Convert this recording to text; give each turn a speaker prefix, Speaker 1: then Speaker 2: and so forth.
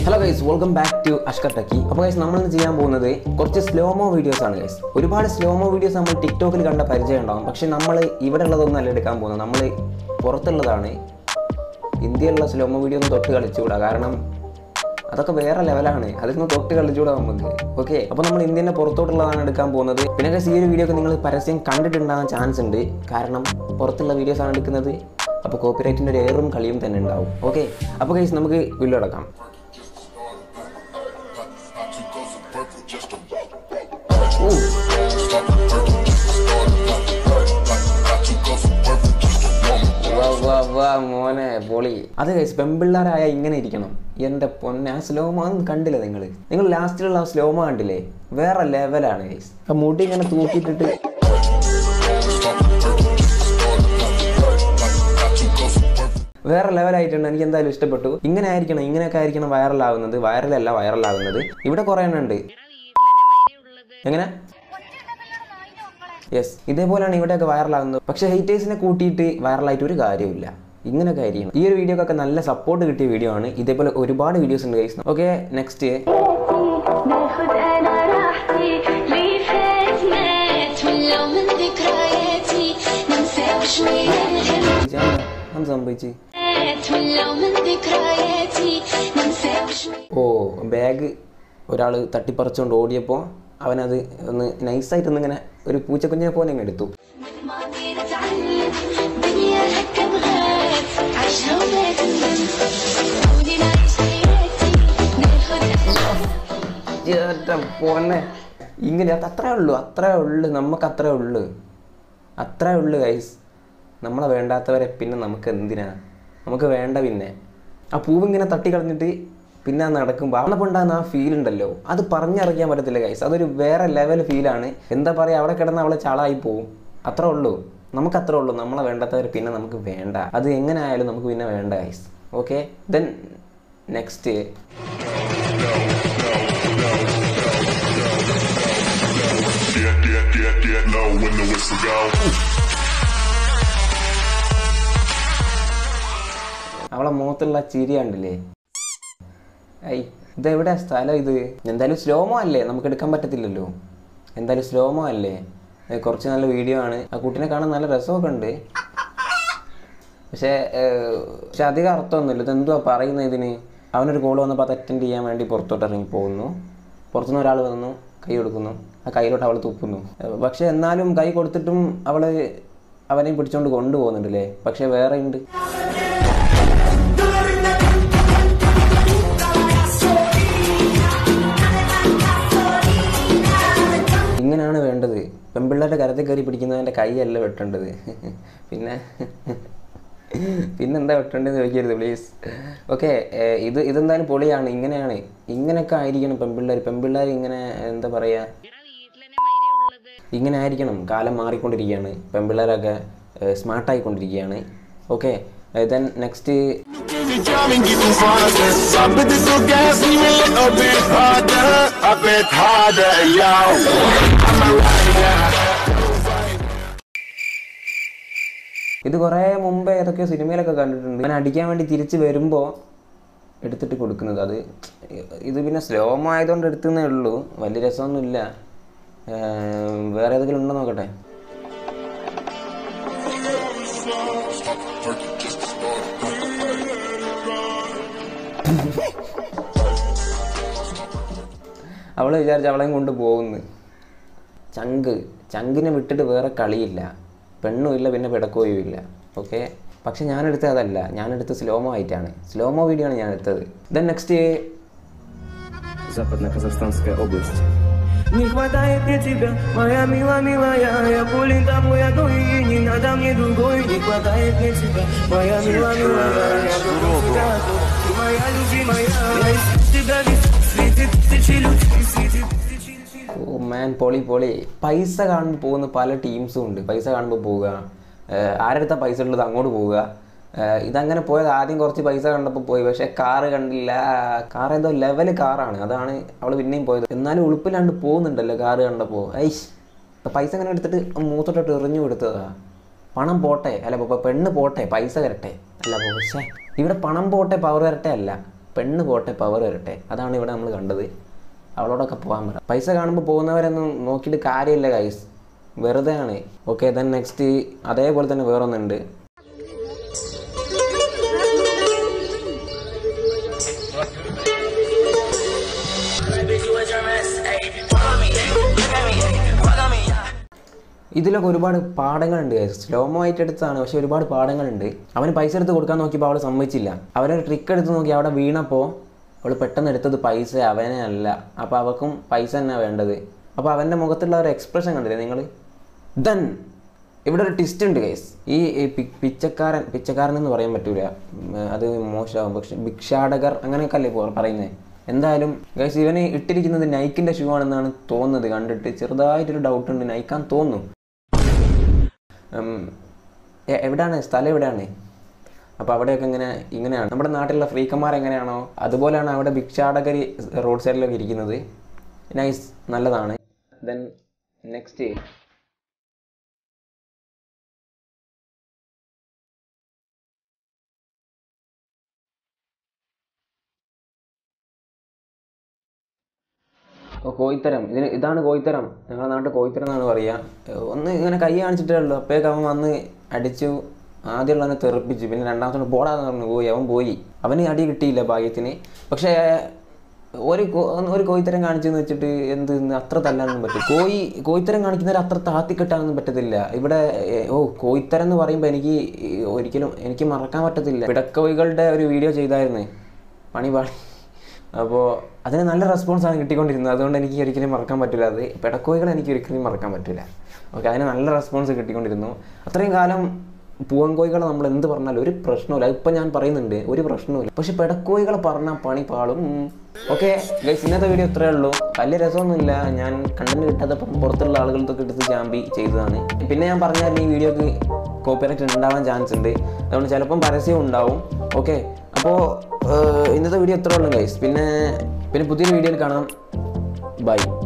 Speaker 1: Hello guys welcome back to Ashkar techy അപ്പോൾ guys നമ്മൾ ഇന്ന് ചെയ്യാൻ പോകുന്നത് കുറച്ച് സ്ലോമോ വീഡിയോസ് ആണ് ഗൈസ് ഒരുപാട് സ്ലോമോ വീഡിയോസ് നമ്മൾ ടിക്ടോക്കിൽ കണ്ട പരിചയം ഉണ്ടാവും പക്ഷെ നമ്മൾ ഇവിടെ ഉള്ളതൊന്നും അല്ല എടുക്കാൻ പോകുന്നത് നമ്മൾ പുറത്തുള്ളതാണ് ഇന്ത്യയിലുള്ള സ്ലോമോ വീഡിയോ ഒന്നും തൊട്ട് കളിച്ചുകൂടാ കാരണം അതൊക്കെ വേറെ ലെവലാണ് അതൊന്നും തൊട്ട് കളിച്ചുകൂടാ നമുക്ക് ഓക്കെ അപ്പോൾ നമ്മൾ ഇന്ത്യൻ്റെ പുറത്തോട്ടുള്ളതാണ് എടുക്കാൻ പോകുന്നത് പിന്നെ guys, ഈ ഒരു വീഡിയോ ഒക്കെ നിങ്ങൾ പരസ്യം കണ്ടിട്ടുണ്ടാകാൻ ചാൻസ് ഉണ്ട് കാരണം പുറത്തുള്ള വീഡിയോസ് ആണ് എടുക്കുന്നത് അപ്പോൾ കോപ്പിറൈറ്റിൻ്റെ ഒരു ഏറും കളിയും തന്നെ ഉണ്ടാവും ഓക്കെ അപ്പോൾ ഗൈസ് നമുക്ക് വീഡിയോ എടുക്കാം വാ, വാ, വാ, മോനെ പൊളി അത് ഗൈസ് പെമ്പിള്ളാരായ ഇങ്ങനെ ഇരിക്കണം എൻ്റെ പൊന്നെ ആ സ്ലോമ ഒന്നും കണ്ടില്ല നിങ്ങൾ നിങ്ങൾ ലാസ്റ്റിലുള്ള ആ സ്ലോമ കണ്ടില്ലേ വേറെ ലെവലാണ് ഗൈസ് ആ മുടി ഇങ്ങനെ തൂക്കിയിട്ടിട്ട് വേറെ ലെവലായിട്ടുണ്ട് എനിക്ക് എന്തായാലും ഇഷ്ടപ്പെട്ടു ഇങ്ങനെ ആയിരിക്കണം ഇങ്ങനെയൊക്കെ ആയിരിക്കണം വൈറലാവുന്നത് വൈറലല്ല വൈറലാവുന്നത് ഇവിടെ കുറേ എണ്ണം ഉണ്ട് എങ്ങനെ യെസ് ഇതേപോലെയാണ് ഇവിടെയൊക്കെ വൈറലാകുന്നത് പക്ഷേ ഹെയ്റ്റേഴ്സിനെ കൂട്ടിയിട്ട് വൈറലായിട്ട് ഒരു കാര്യമില്ല ഇങ്ങനെയൊക്കെ ആയിരിക്കണം ഈ ഒരു വീഡിയോക്കൊക്കെ നല്ല സപ്പോർട്ട് കിട്ടിയ വീഡിയോ ആണ് ഇതേപോലെ ഒരുപാട് വീഡിയോസ് ഉണ്ട് ഗൈസ് ഓക്കെ നെക്സ്റ്റ്
Speaker 2: ناخد انا راحتي لي فات مات ولو من ذكرياتي ننسى شوية الهم
Speaker 1: എന്ത് സംഭവിച്ച്
Speaker 2: مات ولو من ذكرياتي ننسى شوية
Speaker 1: ഓ ബാഗ് ഒരാൾ തട്ടിപ്പറിച്ചുകൊണ്ട് ഓടിയപ്പോൾ അവനത് ഒന്ന് നൈസായിട്ട് ഇങ്ങനെ ഒരു പൂച്ചക്കുഞ്ഞിനെ പോലെ അങ്ങ് എടുത്തു
Speaker 2: من الماضي نتعلم دنيا هكا بغات عيشها وما تندم ودي نعيش حياتي ناخد انا
Speaker 1: ചേട്ടാ പോന്നെ ഇങ്ങനെ അത് അത്രേ ഉള്ളൂ അത്രേ ഉള്ളു നമുക്ക് അത്രേ ഉള്ളു അത്രേ ഉള്ളു ഗൈസ് നമ്മളെ വേണ്ടാത്തവരെ പിന്നെ നമുക്ക് എന്തിനാ നമുക്ക് വേണ്ട പിന്നെ ആ പൂവ് ഇങ്ങനെ തട്ടി കളഞ്ഞിട്ട് പിന്നെ അത് നടക്കുമ്പോൾ അവളപ്പോൾ ഉണ്ടാകുന്ന ആ ഫീൽ ഉണ്ടല്ലോ അത് പറഞ്ഞറിയിക്കാൻ പറ്റത്തില്ല ഗൈസ് അതൊരു വേറെ ലെവൽ ഫീലാണ് എന്താ പറയുക അവിടെ കിടന്ന് അവളെ ചളായി പോവും അത്രേ ഉള്ളൂ നമുക്ക് അത്രേ ഉള്ളൂ നമ്മളെ വേണ്ടാത്തവർ പിന്നെ നമുക്ക് വേണ്ട അത് എങ്ങനെ ആയാലും നമുക്ക് പിന്നെ വേണ്ട guys okay then next
Speaker 3: Get, get, get, get low when the whistle go.
Speaker 1: അവളെ മുഖത്തുള്ള ചിരി കണ്ടില്ലേ ഐ ഇതെവിടെയാ സ്ഥലം ഇത് എന്തായാലും സ്ലോമോ അല്ലേ നമുക്ക് എടുക്കാൻ പറ്റത്തില്ലല്ലോ എന്തായാലും സ്ലോമോ അല്ലേ ഏ, കുറച്ച് നല്ല വീഡിയോ ആണ് ആ കുട്ടീനെ കാണാൻ നല്ല രസമൊക്കെ ഉണ്ട് പക്ഷേ ഏ, പക്ഷെ അധികം അർത്ഥമൊന്നുമില്ല ഇതെന്തുവാ പറയുന്നത് ഇതിന് അവനൊരു കോൾ വന്നപ്പോൾ അത് അറ്റൻഡ് ചെയ്യാൻ വേണ്ടി പുറത്തോട്ട് ഇറങ്ങി പോകുന്നു പുറത്തുനിന്ന് ഒരാൾ വന്നു കൈ കൊടുക്കുന്നു ആ കയ്യിലോട്ട് അവൾ തുപ്പുന്നു ഏ, പക്ഷെ എന്നാലും കൈ കൊടുത്തിട്ടും അവള് അവനെ പിടിച്ചോണ്ട് കൊണ്ടുപോകുന്നുണ്ടല്ലേ പക്ഷെ വേറെ ഉണ്ട് ഇങ്ങനെയാണ് വേണ്ടത് പെൺപിള്ളേരുടെ കരത്തിൽ കയറി പിടിക്കുന്നതിൻ്റെ കൈയല്ല വെട്ടേണ്ടത് പിന്നെ പിന്നെന്താ വെട്ടേണ്ടതെന്ന് ചോദിക്കരുത് പ്ലീസ് ഓക്കെ ഇത് ഇതെന്തായാലും പൊളിയാണ് ഇങ്ങനെയാണ് ഇങ്ങനെയൊക്കെ ആയിരിക്കണം പെൺപിള്ളേർ പെൺപിള്ളേർ ഇങ്ങനെ എന്താ പറയുക ഇങ്ങനെ ആയിരിക്കണം കാലം മാറിക്കൊണ്ടിരിക്കുകയാണ് പെൺപിള്ളേരൊക്കെ സ്മാർട്ടായിക്കൊണ്ടിരിക്കുകയാണ് okay then next
Speaker 4: Baby, come and get them faster. Stop with the so gas, even a bit harder, a bit harder, yo. I'm a rider.
Speaker 1: ഇത് കുറേ മുമ്പേ ഏതൊക്കെയോ സിനിമയിലൊക്കെ കണ്ടിട്ടുണ്ട് ഞാൻ അടിക്കാൻ വേണ്ടി തിരിച്ച് വരുമ്പോൾ എടുത്തിട്ട് കൊടുക്കുന്നത് അത് ഇത് പിന്നെ സ്ലോമോ ആയതുകൊണ്ട് എടുത്തതേ ഉള്ളൂ വലിയ രസമൊന്നുമില്ല ഏർ വേറെ ഏതെങ്കിലും ഉണ്ടോ നോക്കട്ടെ അവള് വിചാരിച്ച അവളെയും കൊണ്ട് പോകുന്നു ചങ്ക് ചങ്കിനെ വിട്ടിട്ട് വേറെ കളിയില്ല പെണ്ണും ഇല്ല പിന്നെ പിടക്കുകയും ഇല്ല ഓക്കെ പക്ഷെ ഞാൻ എടുത്തത് അതല്ല ഞാൻ എടുത്തത് സ്ലോമോ ആയിട്ടാണ് സ്ലോമോ വീഡിയോ ആണ് ഞാൻ എടുത്തത് ദെൻ നെക്സ്റ്റ്
Speaker 5: Западно-Казахстанская область. Не хватает мне тебя, моя мила, милая Я болен тобой одной и не надо мне другой Не хватает мне тебя, моя мила, милая Я люблю тебя, ты моя любимая Я ищу тебя весь светит тысячи людей Светит тысячи людей
Speaker 1: ഓ മാൻ പൊളി പൊളി പൈസ കാണുമ്പോൾ പോകുന്ന പല ടീംസും ഉണ്ട് പൈസ കാണുമ്പോൾ പോവുക ഏഹ് ആരെടുത്ത പൈസ ഉള്ളത് അങ്ങോട്ട് പോവുക ഏഹ് ഇതങ്ങനെ പോയത് ആദ്യം കുറച്ച് പൈസ കണ്ടപ്പോൾ പോയി പക്ഷേ കാറ് കണ്ടില്ല കാർ എന്തോ ലെവൽ കാറാണ് അതാണ് അവൾ പിന്നെയും പോയത് എന്നാലും ഉളുപ്പിലാണ്ട് പോകുന്നുണ്ടല്ലോ കാറ് കണ്ടപ്പോൾ ഐഷ് പൈസ അങ്ങനെ എടുത്തിട്ട് മൂത്തോട്ട് എറിഞ്ഞു കൊടുത്തതാ പണം പോട്ടെ അല്ല ഇപ്പൊ പെണ്ണ് പോട്ടെ പൈസ വരട്ടെ അല്ല പക്ഷേ ഇവിടെ പണം പോട്ടെ പവർ വരട്ടെ അല്ല പെണ്ണ് പോട്ടെ പവർ വരട്ടെ അതാണ് ഇവിടെ നമ്മൾ കണ്ടത് അവളോടൊക്കെ പോകാൻ പറ പൈസ കാണുമ്പോൾ പോകുന്നവരൊന്നും നോക്കിയിട്ട് കാര്യമില്ല ഗൈസ് വെറുതെ ആണ് ഓക്കെ ദെൻ നെക്സ്റ്റ് അതേപോലെ തന്നെ വേറൊന്നുണ്ട് ഇതിലൊക്കെ ഒരുപാട് പാഠങ്ങളുണ്ട് സ്ലോമോ ആയിട്ട് എടുത്താണ് പക്ഷെ ഒരുപാട് പാഠങ്ങളുണ്ട് അവന് പൈസ എടുത്ത് കൊടുക്കാൻ നോക്കിയപ്പോൾ അവൾ സമ്മതിച്ചില്ല അവനൊരു ട്രിക്ക് എടുത്ത് നോക്കി അവിടെ വീണപ്പോൾ അവൾ പെട്ടെന്ന് എടുത്തത് പൈസ അവനെ അല്ല അപ്പോൾ അവൾക്കും പൈസ തന്നെ വേണ്ടത് അപ്പോൾ അവൻ്റെ മുഖത്തുള്ള ഒരു എക്സ്പ്രഷൻ കണ്ടില്ലേ നിങ്ങൾ ദൻ ഇവിടെ ഒരു ട്വിസ്റ്റ് ഉണ്ട് ഗൈസ് ഈ ഈ പി- പിച്ചക്കാരൻ പിച്ചക്കാരൻ എന്ന് പറയാൻ പറ്റൂല ഉം, അത് മോശമാവും പക്ഷെ ഭിക്ഷാടകർ അങ്ങനെയൊക്കെ അല്ലേ പറയുന്നത് എന്തായാലും ഗൈസ് ഇവന് ഇട്ടിരിക്കുന്നത് നൈക്കിൻ്റെ ഷൂ ആണെന്നാണ് തോന്നുന്നത് കണ്ടിട്ട് ചെറുതായിട്ടൊരു ഡൗട്ട് ഉണ്ട് നൈക്കാൻ തോന്നുന്നു ഉം, എ- എവിടെയാണ് സ്ഥലം എവിടെയാണ് അപ്പോൾ അവിടെയൊക്കെ ഇങ്ങനെ ഇങ്ങനെയാണ് നമ്മുടെ നാട്ടിലുള്ള ഫ്രീക്കന്മാർ എങ്ങനെയാണോ അതുപോലെയാണ് അവിടെ ഭിക്ഷാടകർ റോഡ് സൈഡിലൊക്കെ ഇരിക്കുന്നത് നൈസ് നല്ലതാണ് ദെൻ നെക്സ്റ്റ് ഓ, കോയിത്തരം ഇതിന് ഇതാണ് കോയിത്തരം ഞങ്ങളുടെ നാട്ടിൽ കോയിത്തരം എന്നാണ് പറയുക ഏഹ് ഒന്ന് ഇങ്ങനെ കൈ കാണിച്ചിട്ടേ ഉള്ളൂ അപ്പോഴേക്ക് അവൻ വന്ന് അടിച്ചു ആദ്യമുള്ളവനെ തെറിപ്പിച്ചു പിന്നെ രണ്ടാമത്തെ പോടാന്ന് പറഞ്ഞു പോയി അവൻ പോയി അവന് അടി കിട്ടിയില്ല ഭാഗ്യത്തിന് പക്ഷേ ഒരു കോ- ഒരു കോയിത്തരം കാണിച്ചെന്ന് വെച്ചിട്ട് എന്ത് ഇന്ന് അത്ര തല്ലാനൊന്നും പറ്റും കോയി കോയിത്തരം കാണിക്കുന്നവർ അത്ര താത്തി കെട്ടാനൊന്നും പറ്റത്തില്ല ഇവിടെ ഏഹ്, ഓ കോയിത്തരം എന്ന് പറയുമ്പോൾ എനിക്ക് ഒരിക്കലും എനിക്ക് മറക്കാൻ പറ്റത്തില്ല പിടക്കോയികളുടെ ഒരു വീഡിയോ ചെയ്തായിരുന്നു പണി പാടി അപ്പോൾ അതിന് നല്ല റെസ്പോൺസാണ് കിട്ടിക്കൊണ്ടിരുന്നത് അതുകൊണ്ട് എനിക്ക് ഒരിക്കലും മറക്കാൻ പറ്റില്ല അത് പെടക്കോയികൾ എനിക്ക് ഒരിക്കലും മറക്കാൻ പറ്റില്ല ഓക്കെ അതിന് നല്ല റെസ്പോൺസ് കിട്ടിക്കൊണ്ടിരുന്നു അത്രയും കാലം പൂവൻകോയികളെ നമ്മൾ എന്ത് പറഞ്ഞാലും ഒരു പ്രശ്നമില്ല അതിപ്പോൾ ഞാൻ പറയുന്നുണ്ട് ഒരു പ്രശ്നവുമില്ല പക്ഷെ പെടക്കോയികളെ പറഞ്ഞാൽ പണി പാളും ഓക്കെ ഗൈസ് ഇന്നത്തെ വീഡിയോ ഇത്രയേ ഉള്ളൂ വലിയ രസമൊന്നുമില്ല ഞാൻ കണ്ടന്റ് കിട്ടാത്തപ്പം പുറത്തുള്ള ആളുകൾക്കൊക്കെ എടുത്ത് ചാമ്പി ചെയ്തതാണ് പിന്നെ ഞാൻ പറഞ്ഞാൽ ഈ വീഡിയോക്ക് കോപ്പിറൈറ്റ് ഉണ്ടാവാൻ ചാൻസ് ഉണ്ട് അതുകൊണ്ട് ചിലപ്പം പരസ്യം ഉണ്ടാവും ഓക്കെ അപ്പോൾ ഇന്നത്തെ വീഡിയോ ഇത്രേ ഉള്ളൂ ഗൈസ് പിന്നെ പിന്നെ പുതിയൊരു വീഡിയോയിൽ കാണാം ബൈ